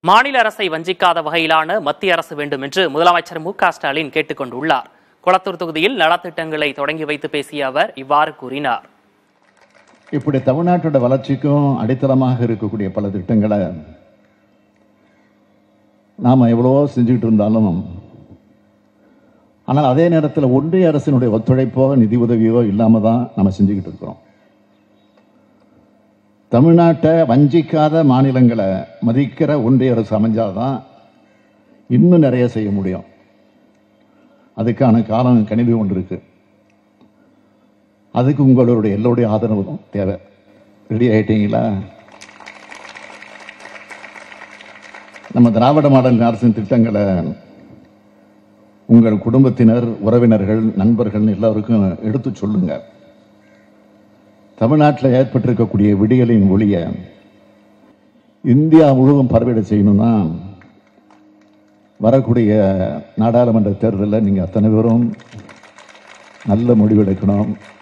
மாநில அரசை வஞ்சிக்காத வகையிலான மத்திய அரசு வேண்டும் என்று முதலமைச்சர் மு க ஸ்டாலின் கேட்டுக் கொண்டுள்ளார் கொளத்தூர் தொகுதியில் நலத்திட்டங்களை தொடங்கி வைத்து பேசிய அவர் இவ்வாறு கூறினார் இப்படி தமிழ்நாட்டோட வளர்ச்சிக்கும் அடித்தளமாக இருக்கக்கூடிய பல திட்டங்களை நாம் எவ்வளவோ செஞ்சுக்கிட்டு இருந்தாலும் ஆனால் அதே நேரத்தில் ஒன்றிய அரசினுடைய ஒத்துழைப்போ நிதி உதவியோ இல்லாமல் தான் நம்ம செஞ்சுக்கிட்டு இருக்கிறோம் தமிழ்நாட்டை வஞ்சிக்காத மாநிலங்களை மதிக்கிற ஒன்றிய அரசு அமைஞ்சாதான் இன்னும் நிறைய செய்ய முடியும் அதுக்கான காலம் கணிவு ஒன்று இருக்கு அதுக்கு உங்களுடைய எல்லோருடைய ஆதரவும் தேவை ரெடி ஆயிட்டீங்களா நம்ம திராவிட மாடல் அரசின் திட்டங்களை உங்கள் குடும்பத்தினர் உறவினர்கள் நண்பர்கள் எல்லாருக்கும் எடுத்து சொல்லுங்க தமிழ்நாட்டில் ஏற்பட்டிருக்கக்கூடிய விடியலின் ஒளிய இந்தியா முழுவதும் பரவிட செய்யணும்னா வரக்கூடிய நாடாளுமன்ற தேர்தலில் நீங்கள் அத்தனை பேரும் நல்ல முடிவெடுக்கணும்